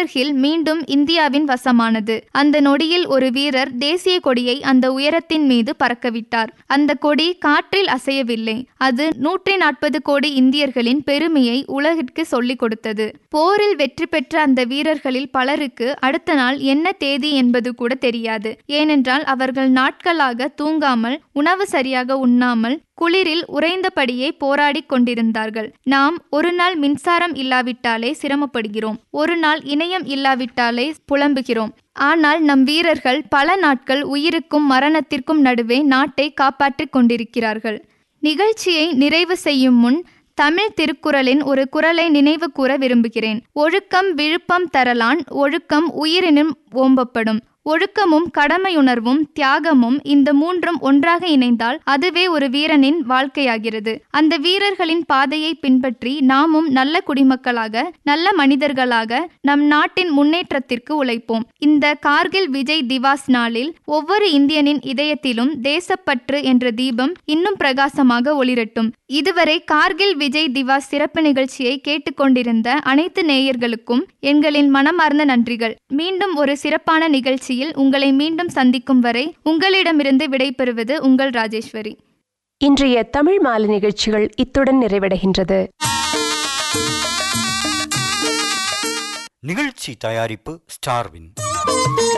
பங்கர் hill மீண்டும் இந்தியாவின் வசமானது அந்த நொடியில் ஒரு வீரர் தேசிய கொடியை அந்த உயரத்தின் மீது பறக்கவிட்டார் அந்த கொடி காற்றில் அசையவில்லை அது நூற்றி நாற்பது கோடி இந்தியர்களின் பெருமையை உலகிற்கு சொல்லிக் கொடுத்தது போரில் வெற்றி பெற்ற அந்த வீரர்களில் பலருக்கு அடுத்த நாள் என்ன தேதி என்பது கூட தெரியாது ஏனென்றால் அவர்கள் நாட்களாக தூங்காமல் உணவு சரியாக உண்ணாமல் குளிரில் உறைந்தபடியே போராடிக் கொண்டிருந்தார்கள் நாம் ஒரு நாள் மின்சாரம் இல்லாவிட்டாலே சிரமப்படுகிறோம் ஒரு நாள் இணையம் இல்லாவிட்டாலே புலம்புகிறோம் ஆனால் நம் வீரர்கள் பல நாட்கள் உயிருக்கும் மரணத்திற்கும் நடுவே நாட்டை காப்பாற்றிக் கொண்டிருக்கிறார்கள் நிகழ்ச்சியை நிறைவு செய்யும் முன் தமிழ் திருக்குறளின் ஒரு குறளை நினைவு கூற விரும்புகிறேன் ஒழுக்கம் விழுப்பம் தரலான் ஒழுக்கம் உயிரினும் ஓம்பப்படும் ஒழுக்கமும் கடமையுணர்வும் தியாகமும் இந்த மூன்றும் ஒன்றாக இணைந்தால் அதுவே ஒரு வீரனின் வாழ்க்கையாகிறது அந்த வீரர்களின் பாதையை பின்பற்றி நாமும் நல்ல குடிமக்களாக நல்ல மனிதர்களாக நம் நாட்டின் முன்னேற்றத்திற்கு உழைப்போம் இந்த கார்கில் விஜய் திவாஸ் நாளில் ஒவ்வொரு இந்தியனின் இதயத்திலும் தேசப்பற்று என்ற தீபம் இன்னும் பிரகாசமாக ஒளிரட்டும் இதுவரை கார்கில் விஜய் திவாஸ் சிறப்பு நிகழ்ச்சியை கேட்டுக்கொண்டிருந்த அனைத்து நேயர்களுக்கும் எங்களின் மனமார்ந்த நன்றிகள் மீண்டும் ஒரு சிறப்பான நிகழ்ச்சி நிகழ்ச்சியில் உங்களை மீண்டும் சந்திக்கும் வரை உங்களிடமிருந்து விடைபெறுவது உங்கள் ராஜேஸ்வரி இன்றைய தமிழ் மாலை நிகழ்ச்சிகள் இத்துடன் நிறைவடைகின்றது நிகழ்ச்சி தயாரிப்பு ஸ்டார்வின்